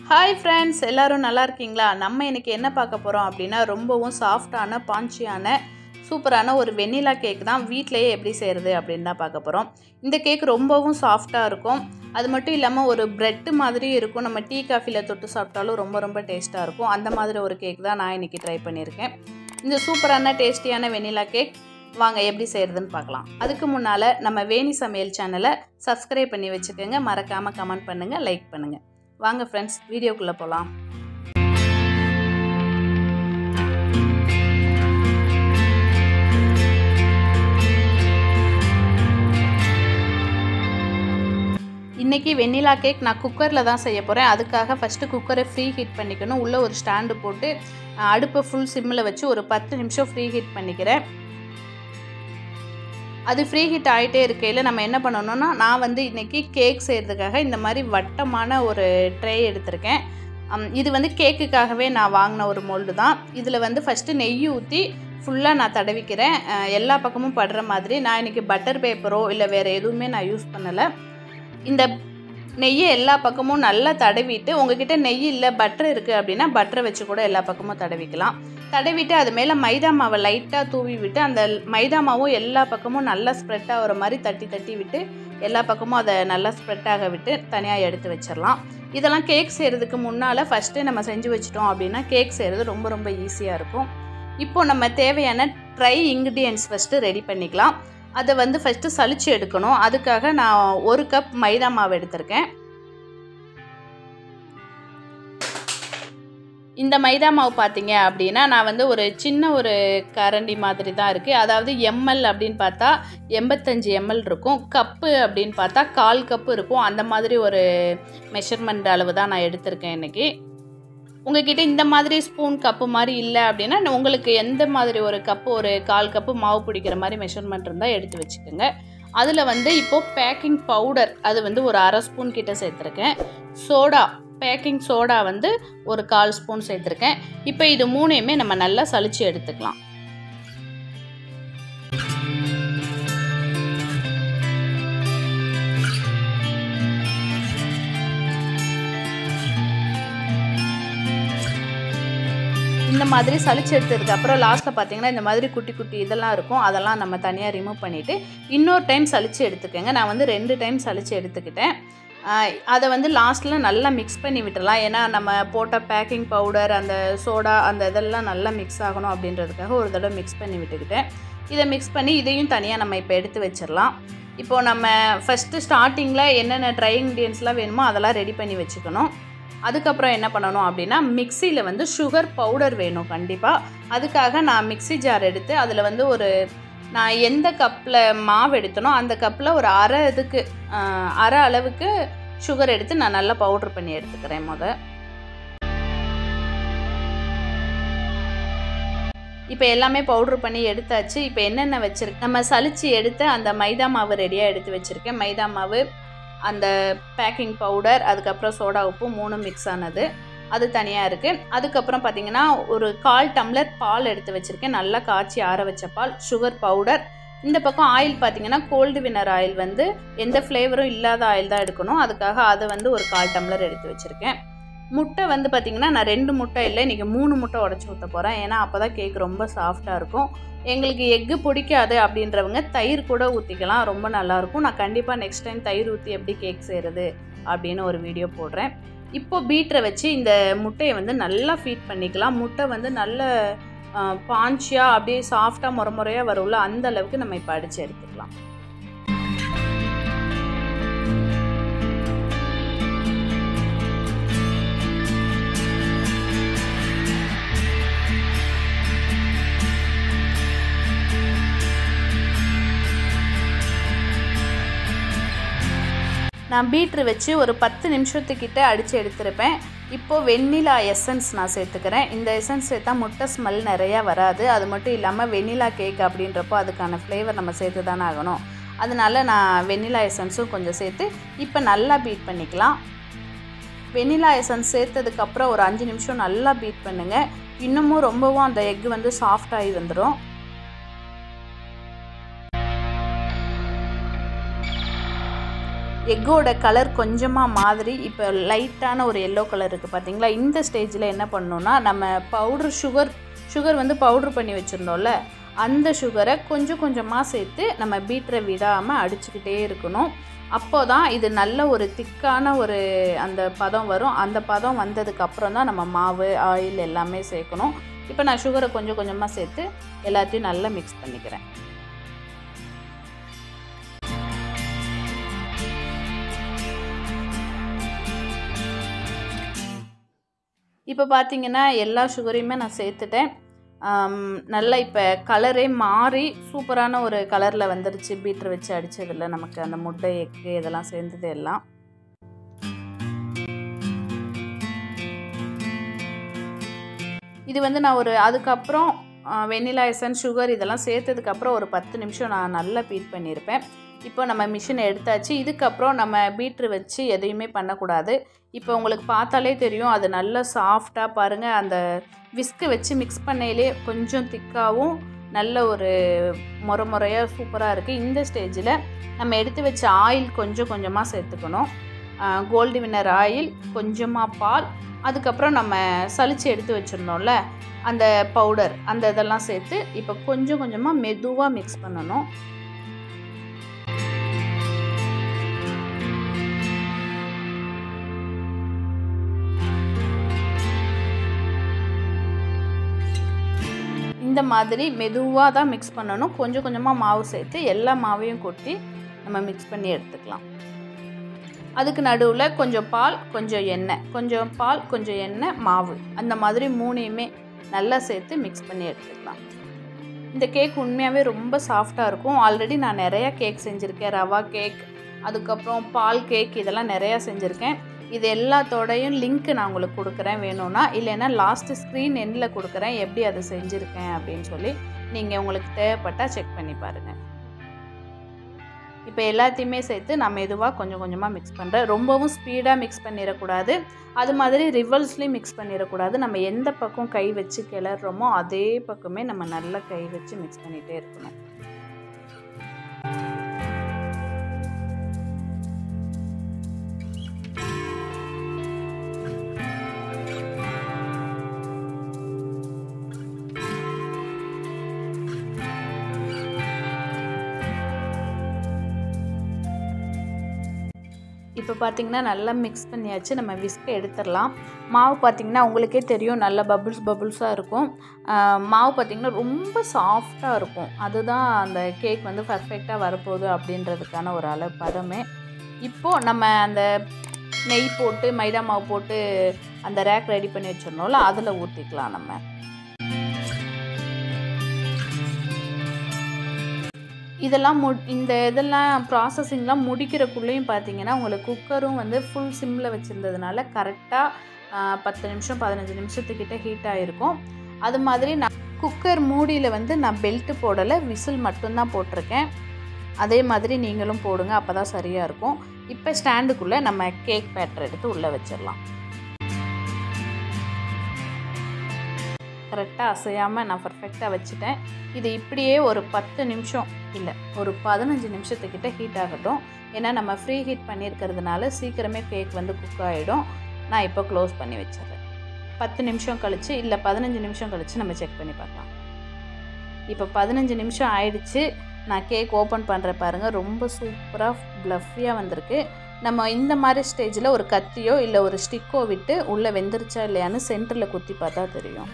hi friends எல்லாரும் நல்லா இருக்கீங்களா நம்ம இன்னைக்கு என்ன பார்க்க போகிறோம் அப்படின்னா ரொம்பவும் சாஃப்டான பாஞ்சியான சூப்பரான ஒரு வெண்ணிலா கேக் தான் வீட்டிலேயே எப்படி செய்கிறது அப்படின்னு தான் பார்க்க போகிறோம் இந்த கேக் ரொம்பவும் சாஃப்டாக இருக்கும் அது மட்டும் இல்லாமல் ஒரு பிரெட்டு மாதிரி இருக்கும் நம்ம டீ காஃபியில் தொட்டு சாப்பிட்டாலும் ரொம்ப ரொம்ப டேஸ்ட்டாக இருக்கும் அந்த மாதிரி ஒரு கேக் தான் நான் இன்றைக்கி ட்ரை பண்ணியிருக்கேன் இந்த சூப்பரான டேஸ்டியான வெண்ணிலா கேக் வாங்க எப்படி செய்கிறதுன்னு பார்க்கலாம் அதுக்கு முன்னால் நம்ம வேணி சமையல் சேனலை சப்ஸ்கிரைப் பண்ணி வச்சுக்கோங்க மறக்காமல் கமெண்ட் பண்ணுங்கள் லைக் பண்ணுங்கள் வாங்க ஃப்ரெண்ட்ஸ் வீடியோக்குள்ளே போகலாம் இன்றைக்கி வெண்ணிலா கேக் நான் குக்கரில் தான் செய்ய போகிறேன் அதுக்காக ஃபஸ்ட்டு குக்கரை ஃப்ரீ ஹீட் பண்ணிக்கணும் உள்ளே ஒரு ஸ்டாண்டு போட்டு அஹ், அடுப்பை ஃபுல் சிம்மில் வச்சு ஒரு பத்து நிமிஷம் ஃப்ரீ ஹீட் பண்ணிக்கிறேன் அது ஃப்ரீ ஹீட் ஆகிட்டே இருக்கையில் நம்ம என்ன பண்ணணும்னா நான் வந்து இன்றைக்கி கேக் செய்கிறதுக்காக இந்த மாதிரி வட்டமான ஒரு ட்ரே எடுத்திருக்கேன் அம், இது வந்து கேக்குக்காகவே நான் வாங்கின ஒரு மோல்டு தான் இதில் வந்து ஃபஸ்ட்டு நெய் ஊற்றி ஃபுல்லாக நான் தடவிக்கிறேன் அஹ், எல்லா பக்கமும் படுற மாதிரி நான் இன்றைக்கி பட்டர் பேப்பரோ இல்லை வேறு எதுவுமே நான் யூஸ் பண்ணலை இந்த நெய்யை எல்லா பக்கமும் நல்லா தடவிட்டு உங்ககிட்ட நெய் இல்லை பட்டர் இருக்குது அப்படின்னா பட்டரை வச்சு கூட எல்லா பக்கமும் தடவிக்கலாம் தடவிட்டு அது மேலே மைதா மாவை லைட்டாக தூவி விட்டு அந்த மைதா மாவும் எல்லா பக்கமும் நல்லா ஸ்ப்ரெட் ஆகிற மாதிரி தட்டி தட்டி விட்டு எல்லா பக்கமும் அதை நல்லா ஸ்ப்ரெட் ஆக விட்டு தனியாக எடுத்து வச்சிடலாம் இதெல்லாம் கேக் செய்கிறதுக்கு முன்னால் ஃபஸ்ட்டு நம்ம செஞ்சு வச்சிட்டோம் அப்படின்னா கேக் செய்கிறது ரொம்ப ரொம்ப ஈஸியாக இருக்கும் இப்போ நம்ம தேவையான ட்ரை இன்க்ரீடியன்ஸ் ஃபஸ்ட்டு ரெடி பண்ணிக்கலாம் அதை வந்து ஃபஸ்ட்டு சலிச்சு எடுக்கணும் அதுக்காக நான் ஒரு கப் மைதா மாவு எடுத்திருக்கேன் இந்த மைதா மாவு பார்த்தீங்க அப்படின்னா நான் வந்து ஒரு சின்ன ஒரு கரண்டி மாதிரி தான் இருக்குது அதாவது எம்எல் அப்படின்னு பார்த்தா எண்பத்தஞ்சு எம்எல் இருக்கும் கப்பு அப்படின்னு பார்த்தா கால் கப்பு இருக்கும் அந்த மாதிரி ஒரு மெஷர்மெண்ட் அளவு தான் நான் எடுத்திருக்கேன் இன்றைக்கி உங்ககிட்ட இந்த மாதிரி ஸ்பூன் கப்பு மாதிரி இல்லை அப்படின்னா உங்களுக்கு எந்த மாதிரி ஒரு கப்பு ஒரு கால் கப்பு மாவு பிடிக்கிற மாதிரி மெஷர்மெண்ட் இருந்தால் எடுத்து வச்சுக்கோங்க அதில் வந்து இப்போது பேக்கிங் பவுடர் அது வந்து ஒரு அரை ஸ்பூன் கிட்ட சேர்த்துருக்கேன் சோடா பேக்கிங் சோடா வந்து ஒரு கால் ஸ்பூன் சேர்த்துருக்கேன் இப்போ இது மூணையுமே நம்ம நல்லா சலிச்சு எடுத்துக்கலாம் இந்த மாதிரி சளிச்சு எடுத்ததுக்கு அப்புறம் லாஸ்ட்டில் பார்த்தீங்கன்னா இந்த மாதிரி குட்டி குட்டி இதெல்லாம் இருக்கும் அதெல்லாம் நம்ம தனியாக ரிமூவ் பண்ணிவிட்டு இன்னொரு டைம் சளிச்சு எடுத்துக்கோங்க நான் வந்து ரெண்டு டைம் சளிச்சு எடுத்துக்கிட்டேன் ஆஹ் அதை வந்து லாஸ்ட்டில் நல்லா மிக்ஸ் பண்ணி விட்டுறலாம் ஏன்னா நம்ம போட்ட பேக்கிங் பவுடர் அந்த சோடா அந்த இதெல்லாம் நல்லா மிக்ஸ் ஆகணும் அப்படின்றதுக்காக ஒரு தடவை மிக்ஸ் பண்ணி விட்டுக்கிட்டேன் இதை மிக்ஸ் பண்ணி இதையும் தனியாக நம்ம இப்போ எடுத்து வச்சிடலாம் இப்போது நம்ம ஃபஸ்ட்டு ஸ்டார்டிங்கில் என்னென்ன ட்ரை இன்க்ரீடியன்ஸ்லாம் வேணுமோ அதெல்லாம் ரெடி பண்ணி வச்சுக்கணும் அதுக்கப்புறம் என்ன பண்ணணும் அப்படின்னா மிக்சியில் வந்து சுகர் பவுடர் வேணும் கண்டிப்பாக அதுக்காக நான் மிக்ஸி ஜார் எடுத்து அதில் வந்து ஒரு நான் எந்த கப்பில் மாவு எடுத்தனோ அந்த கப்பில் ஒரு அரை இதுக்கு ஆஹ், அரை அளவுக்கு சுகர் எடுத்து நான் நல்லா பவுடர் பண்ணி எடுத்துக்கிறேன் முத இப்போ எல்லாமே பவுட்ரு பண்ணி எடுத்தாச்சு இப்போ என்னென்ன வச்சுருக்கேன் நம்ம சலிச்சு எடுத்த அந்த மைதா மாவு ரெடியாக எடுத்து வச்சுருக்கேன் மைதா மாவு அந்த பேக்கிங் பவுடர் அதுக்கப்புறம் சோடா உப்பு மூணும் மிக்ஸ் ஆனது அது தனியாக இருக்குது அதுக்கப்புறம் பார்த்தீங்கன்னா ஒரு கால் டம்ளர் பால் எடுத்து வச்சுருக்கேன் நல்லா காய்ச்சி ஆற வச்ச பால் சுகர் பவுடர் இந்த பக்கம் ஆயில் பார்த்தீங்கன்னா கோல்டு வினர் ஆயில் வந்து எந்த ஃப்ளேவரும் இல்லாத ஆயில் தான் எடுக்கணும் அதுக்காக அதை வந்து ஒரு கால் டம்ளர் எடுத்து வச்சுருக்கேன் முட்டை வந்து பார்த்திங்கன்னா நான் ரெண்டு முட்டை இல்லை இன்றைக்கி மூணு முட்டை உடச்சி ஊற்ற போகிறேன் ஏன்னா அப்போ தான் கேக் ரொம்ப சாஃப்டாக இருக்கும் எங்களுக்கு எக்கு பிடிக்காது அப்படின்றவங்க தயிர் கூட ஊற்றிக்கலாம் ரொம்ப நல்லாயிருக்கும் நான் கண்டிப்பாக நெக்ஸ்ட் டைம் தயிர் ஊற்றி எப்படி கேக் செய்கிறது அப்படின்னு ஒரு வீடியோ போடுறேன் இப்போ பீட்டரை வச்சு இந்த முட்டையை வந்து நல்லா ஃபீட் பண்ணிக்கலாம் முட்டை வந்து நல்ல பாஞ்சியாக அப்படியே சாஃப்டாக முறை முறையாக வரும்ல அந்த அளவுக்கு நம்ம இப்போ அடித்து எடுத்துக்கலாம் நான் பீட்ரு வச்சு ஒரு பத்து நிமிஷத்துக்கிட்ட அடித்து எடுத்திருப்பேன் இப்போது வெண்ணிலா எசன்ஸ் நான் சேர்த்துக்கிறேன் இந்த எசன்ஸ் சேர்த்தா முட்டை ஸ்மெல் நிறையா வராது அது மட்டும் இல்லாமல் வெண்ணிலா கேக் அப்படின்றப்போ அதுக்கான ஃப்ளேவர் நம்ம சேர்த்து தானே ஆகணும் அதனால நான் வெண்ணிலா எசன்ஸும் கொஞ்சம் சேர்த்து இப்போ நல்லா பீட் பண்ணிக்கலாம் வெண்ணிலா எசன்ஸ் சேர்த்ததுக்கப்புறம் ஒரு அஞ்சு நிமிஷம் நல்லா பீட் பண்ணுங்கள் இன்னமும் ரொம்பவும் அந்த எக் வந்து சாஃப்டாகி வந்துடும் எக்கோட கலர் கொஞ்சமாக மாதிரி இப்போ லைட்டான ஒரு எல்லோ கலர் இருக்குது பார்த்தீங்களா இந்த ஸ்டேஜில் என்ன பண்ணணும்னா நம்ம பவுடர் சுகர் சுகர் வந்து பவுட்ரு பண்ணி வச்சுருந்தோம்ல அந்த சுகரை கொஞ்சம் கொஞ்சமாக சேர்த்து நம்ம பீட்டரை விடாமல் அடிச்சுக்கிட்டே இருக்கணும் அப்போ தான் இது நல்ல ஒரு திக்கான ஒரு அந்த பதம் வரும் அந்த பதம் வந்ததுக்கப்புறம் தான் நம்ம மாவு ஆயில் எல்லாமே சேர்க்கணும் இப்போ நான் சுகரை கொஞ்சம் கொஞ்சமாக சேர்த்து எல்லாத்தையும் நல்லா மிக்ஸ் பண்ணிக்கிறேன் இப்போ பார்த்தீங்கன்னா எல்லா சுகரையுமே நான் சேர்த்துட்டேன் நல்லா இப்போ கலரே மாறி சூப்பரான ஒரு கலரில் வந்துருச்சு பீட்ரு வச்சு அடித்ததில் நமக்கு அந்த முட்டை எக்கு இதெல்லாம் சேர்ந்தது எல்லாம் இது வந்து நான் ஒரு அதுக்கப்புறம் வெண்ணிலா எசன் சுகர் இதெல்லாம் சேர்த்ததுக்கப்புறம் ஒரு பத்து நிமிஷம் நான் நல்லா பீட் பண்ணியிருப்பேன் இப்போ நம்ம மிஷினை எடுத்தாச்சு இதுக்கப்புறம் நம்ம பீட்ரு வச்சு எதையுமே பண்ணக்கூடாது இப்போ உங்களுக்கு பார்த்தாலே தெரியும் அது நல்லா சாஃப்டாக பாருங்கள் அந்த விஸ்க்கு வச்சு மிக்ஸ் பண்ணையிலே கொஞ்சம் திக்காகவும் நல்ல ஒரு முறை முறையாக சூப்பராக இருக்குது இந்த ஸ்டேஜில் நம்ம எடுத்து வச்ச ஆயில் கொஞ்சம் கொஞ்சமாக சேர்த்துக்கணும் கோல்டு வின்னர் ஆயில் கொஞ்சமாக பால் அதுக்கப்புறம் நம்ம சளிச்சு எடுத்து வச்சுருந்தோம்ல அந்த பவுடர் அந்த இதெல்லாம் சேர்த்து இப்போ கொஞ்சம் கொஞ்சமாக மெதுவாக மிக்ஸ் பண்ணணும் இந்த மாதிரி மெதுவாக தான் மிக்ஸ் பண்ணணும் கொஞ்சம் கொஞ்சமாக மாவு சேர்த்து எல்லா மாவையும் கொட்டி நம்ம மிக்ஸ் பண்ணி எடுத்துக்கலாம் அதுக்கு நடுவில் கொஞ்சம் பால் கொஞ்சம் எண்ணெய் கொஞ்சம் பால் கொஞ்சம் எண்ணெய் மாவு அந்த மாதிரி மூணையுமே நல்லா சேர்த்து மிக்ஸ் பண்ணி எடுத்துக்கலாம் இந்த கேக் உண்மையாகவே ரொம்ப சாஃப்டாக இருக்கும் ஆல்ரெடி நான் நிறையா கேக் செஞ்சுருக்கேன் ரவா கேக் அதுக்கப்புறம் பால் கேக் இதெல்லாம் நிறையா செஞ்சுருக்கேன் இது எல்லாத்தோடையும் லிங்க் நான் உங்களுக்கு கொடுக்குறேன் வேணும்னா இல்லைன்னா லாஸ்ட்டு ஸ்க்ரீன் எண்டில் கொடுக்குறேன் எப்படி அதை செஞ்சுருக்கேன் அப்படின்னு சொல்லி நீங்கள் உங்களுக்கு தேவைப்பட்டால் செக் பண்ணி பாருங்கள் இப்போ எல்லாத்தையுமே சேர்த்து நான் மெதுவாக கொஞ்சம் கொஞ்சமாக மிக்ஸ் பண்ணுறேன் ரொம்பவும் ஸ்பீடாக மிக்ஸ் பண்ணிடக்கூடாது அது மாதிரி ரிவல்ஸ்லேயும் மிக்ஸ் பண்ணிடக்கூடாது நம்ம எந்த பக்கம் கை வச்சு கிளறோமோ அதே பக்கமே நம்ம நல்லா கை வச்சு மிக்ஸ் பண்ணிகிட்டே இருக்கணும் இப்போ பார்த்திங்கன்னா நல்லா மிக்ஸ் பண்ணியாச்சு நம்ம விஸ்கை எடுத்துடலாம் மாவு பார்த்திங்கன்னா உங்களுக்கே தெரியும் நல்ல பபுள்ஸ் பபுள்ஸாக இருக்கும் மாவு பார்த்திங்கன்னா ரொம்ப சாஃப்டாக இருக்கும் அதுதான் அந்த கேக் வந்து பர்ஃபெக்டாக வரப்போகுது அப்படின்றதுக்கான ஒரு அளவு பதமே இப்போது நம்ம அந்த நெய் போட்டு மைதா மாவு போட்டு அந்த ரேக் ரெடி பண்ணி வச்சிடணும்ல அதில் ஊற்றிக்கலாம் நம்ம இதெல்லாம் மு இந்த இதெல்லாம் ப்ராசஸிங்லாம் முடிக்கிறக்குள்ளேயும் பார்த்தீங்கன்னா உங்களுக்கு குக்கரும் வந்து ஃபுல் சிம்மில் வச்சுருந்ததுனால கரெக்டாக பத்து நிமிஷம் பதினஞ்சு நிமிஷத்துக்கிட்ட ஹீட் ஆகிருக்கும் அது மாதிரி நான் குக்கர் மூடியில் வந்து நான் பெல்ட்டு போடலை விசில் மட்டும்தான் போட்டிருக்கேன் அதே மாதிரி நீங்களும் போடுங்க அப்போ தான் சரியாக இருக்கும் இப்போ ஸ்டாண்டுக்குள்ளே நம்ம கேக் பேட்டர் எடுத்து உள்ளே வச்சிடலாம் கரெக்டாக அசையாமல் நான் பர்ஃபெக்டாக வச்சுட்டேன் இது இப்படியே ஒரு பத்து நிமிஷம் இல்லை ஒரு பதினஞ்சு நிமிஷத்துக்கிட்ட ஹீட் ஆகட்டும் ஏன்னா நம்ம ஃப்ரீ ஹீட் பண்ணியிருக்கிறதுனால சீக்கிரமே கேக் வந்து குக் ஆகிடும் நான் இப்போ க்ளோஸ் பண்ணி வச்சிடுறேன் பத்து நிமிஷம் கழித்து இல்லை பதினஞ்சு நிமிஷம் கழித்து நம்ம செக் பண்ணி பார்க்கலாம் இப்போ பதினஞ்சு நிமிஷம் ஆயிடுச்சு நான் கேக் ஓப்பன் பண்ணுற பாருங்கள் ரொம்ப சூப்பராக ப்ளஃபியாக வந்திருக்கு நம்ம இந்த மாதிரி ஸ்டேஜில் ஒரு கத்தியோ இல்லை ஒரு ஸ்டிக்கோ விட்டு உள்ளே வெந்துருச்சா இல்லையான்னு சென்டரில் குத்தி பார்த்தா தெரியும்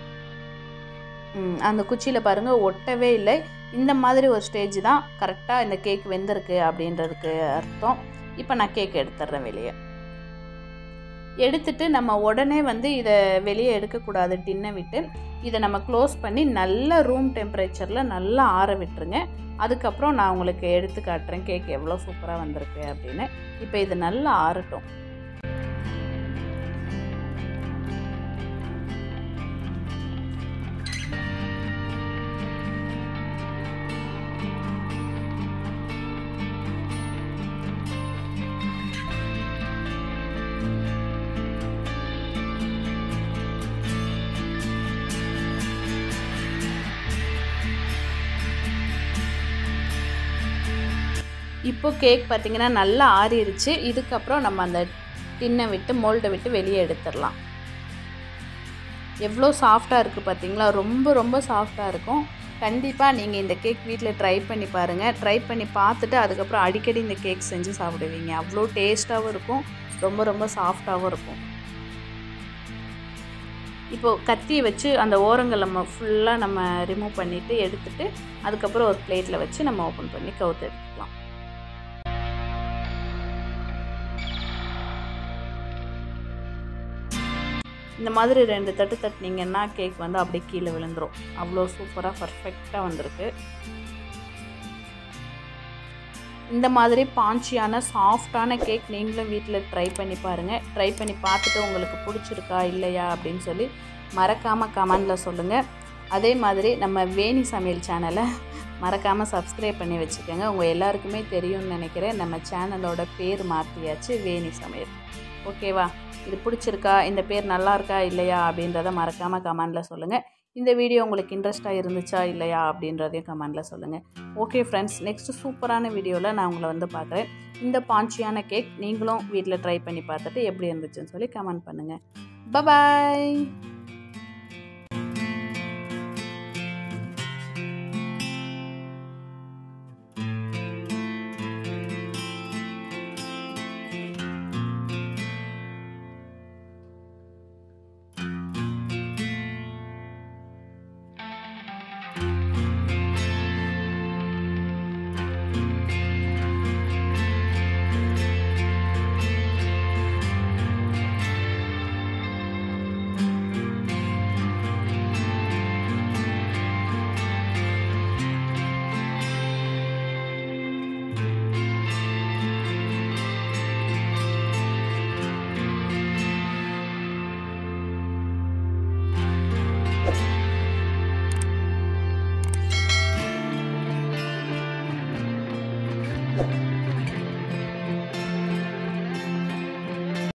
அந்த குச்சியில் பாருங்கள் ஒட்டவே இல்லை இந்த மாதிரி ஒரு ஸ்டேஜ் தான் கரெக்டாக இந்த கேக் வெந்திருக்கு அப்படின்றதுக்கு அர்த்தம் இப்போ நான் கேக் எடுத்துட்றேன் வெளியே எடுத்துட்டு நம்ம உடனே வந்து இதை வெளியே எடுக்கக்கூடாது டின்னை விட்டு இதை நம்ம க்ளோஸ் பண்ணி நல்ல ரூம் டெம்பரேச்சரில் நல்லா ஆற விட்டுருங்க அதுக்கப்புறம் நான் உங்களுக்கு எடுத்து காட்டுறேன் கேக் எவ்வளோ சூப்பராக வந்திருக்கு அப்படின்னு இப்போ இது நல்லா ஆறட்டும் இப்போ கேக் பார்த்திங்கன்னா நல்லா ஆறிடுச்சு இதுக்கப்புறம் நம்ம அந்த டின்னை விட்டு மோல்டை விட்டு வெளியே எடுத்துடலாம் எவ்வளோ சாஃப்டாக இருக்குது பார்த்தீங்களா ரொம்ப ரொம்ப சாஃப்டாக இருக்கும் கண்டிப்பாக நீங்கள் இந்த கேக் வீட்டில் ட்ரை பண்ணி பாருங்கள் ட்ரை பண்ணி பார்த்துட்டு அதுக்கப்புறம் அடிக்கடி இந்த கேக் செஞ்சு சாப்பிடுவீங்க அவ்வளோ டேஸ்ட்டாகவும் இருக்கும் ரொம்ப ரொம்ப சாஃப்டாகவும் இருக்கும் இப்போது கத்தியை வச்சு அந்த ஓரங்கள் நம்ம ஃபுல்லாக நம்ம ரிமூவ் பண்ணிவிட்டு எடுத்துட்டு அதுக்கப்புறம் ஒரு பிளேட்டில் வச்சு நம்ம ஓப்பன் பண்ணி கவுத்து எடுத்துக்கலாம் இந்த மாதிரி ரெண்டு தட்டு தட்டினீங்கன்னா கேக் வந்து அப்படியே கீழே விழுந்துடும் அவ்வளோ சூப்பராக பர்ஃபெக்டாக வந்திருக்கு இந்த மாதிரி பாஞ்சியான சாஃப்டான கேக் நீங்களும் வீட்டில் ட்ரை பண்ணி பாருங்கள் ட்ரை பண்ணி பார்த்துட்டு உங்களுக்கு பிடிச்சிருக்கா இல்லையா அப்படின்னு சொல்லி மறக்காமல் கமெண்டில் சொல்லுங்கள் அதே மாதிரி நம்ம வேணி சமையல் சேனலை மறக்காமல் சப்ஸ்கிரைப் பண்ணி வச்சுக்கோங்க உங்கள் எல்லாருக்குமே தெரியும்னு நினைக்கிறேன் நம்ம சேனலோட பேர் மாற்றியாச்சு வேணி சமையல் ஓகேவா இது பிடிச்சிருக்கா இந்த பேர் நல்லா இருக்கா இல்லையா அப்படின்றத மறக்காமல் கமெண்டில் சொல்லுங்கள் இந்த வீடியோ உங்களுக்கு இன்ட்ரெஸ்ட்டாக இருந்துச்சா இல்லையா அப்படின்றதையும் கமெண்டில் சொல்லுங்கள் ஓகே ஃப்ரெண்ட்ஸ் நெக்ஸ்ட்டு சூப்பரான வீடியோவில் நான் உங்களை வந்து பார்க்குறேன் இந்த பாஞ்சியான கேக் நீங்களும் வீட்டில் ட்ரை பண்ணி பார்த்துட்டு எப்படி இருந்துச்சுன்னு சொல்லி கமெண்ட் பண்ணுங்கள் பபாய் you